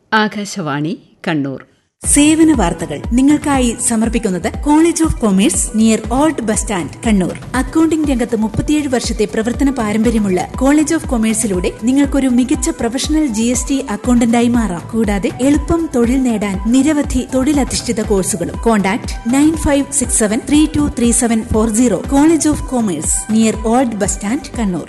ആകാശവാണി കണ്ണൂർ സേവന വാർത്തകൾ നിങ്ങൾക്കായി സമർപ്പിക്കുന്നത് college of commerce near old bus stand Kannur accounting രംഗത്ത് മുപ്പത്തിയേഴ് വർഷത്തെ പ്രവർത്തന പാരമ്പര്യമുള്ള കോളേജ് ഓഫ് കൊമേഴ്സിലൂടെ നിങ്ങൾക്കൊരു മികച്ച പ്രൊഫഷണൽ ജി എസ് ടി അക്കൌണ്ടന്റായി മാറാം കൂടാതെ എളുപ്പം തൊഴിൽ നേടാൻ നിരവധി തൊഴിലധിഷ്ഠിത കോഴ്സുകളും contact nine five six seven three two three seven four zero college of commerce near old bus stand Kannur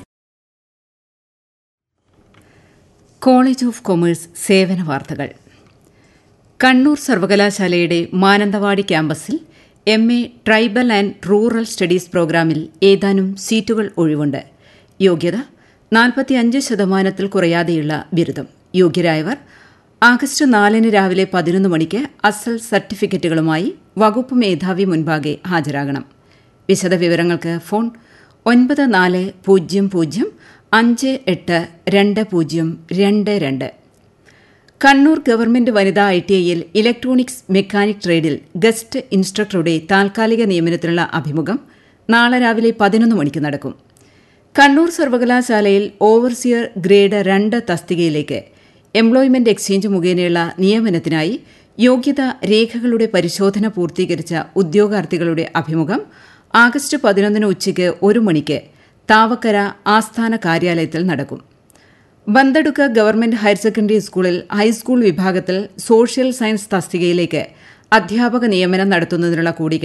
college of commerce സേവന വാർത്തകൾ കണ്ണൂർ സർവകലാശാലയുടെ മാനന്തവാടി ക്യാമ്പസിൽ M A tribal and rural studies പ്രോഗ്രാമിൽ ഏതാനും സീറ്റുകൾ ഒഴിവുണ്ട് യോഗ്യത നാൽപ്പത്തിയഞ്ച് ശതമാനത്തിൽ കുറയാതെയുള്ള ബിരുദം യോഗ്യരായവർ ആഗസ്റ്റ് നാലിന് രാവിലെ പതിനൊന്ന് മണിക്ക് അസൽ സർട്ടിഫിക്കറ്റുകളുമായി വകുപ്പ് മേധാവി മുൻപാകെ ഹാജരാകണം വിശദവിവരങ്ങൾക്ക് ഫോൺ ഒൻപത് നാല് പൂജ്യം പൂജ്യം അഞ്ച് എട്ട് രണ്ട് പൂജ്യം രണ്ട് രണ്ട് കണ്ണൂർ ഗവൺമെന്റ് വനിതാ ഐ ടി ഐയിൽ ഇലക്ട്രോണിക്സ് മെക്കാനിക് ട്രേഡിൽ ഗസ്റ്റ് ഇൻസ്ട്രക്ടറുടെ താൽക്കാലിക നിയമനത്തിനുള്ള അഭിമുഖം നാളെ രാവിലെ പതിനൊന്ന് മണിക്ക് നടക്കും കണ്ണൂർ സർവകലാശാലയിൽ ഓവർസിയർ ഗ്രേഡ് രണ്ട് തസ്തികയിലേക്ക് എംപ്ലോയ്മെന്റ് എക്സ്ചേഞ്ച് മുഖേനയുള്ള നിയമനത്തിനായി യോഗ്യത രേഖകളുടെ പരിശോധന പൂർത്തീകരിച്ച ഉദ്യോഗാർത്ഥികളുടെ അഭിമുഖം ആഗസ്റ്റ് പതിനൊന്നിന് ഉച്ചയ്ക്ക് ഒരു മണിക്ക് താവക്കര ആസ്ഥാന കാര്യാലയത്തിൽ നടക്കും ബന്തടുക്ക ഗവൺമെന്റ് ഹയർ സെക്കൻഡറി സ്കൂളിൽ ഹൈസ്കൂൾ വിഭാഗത്തിൽ സോഷ്യൽ സയൻസ് തസ്തികയിലേക്ക് അധ്യാപക നിയമനം നടത്തുന്നതിനുള്ള കൂടിക്കാഴ്ച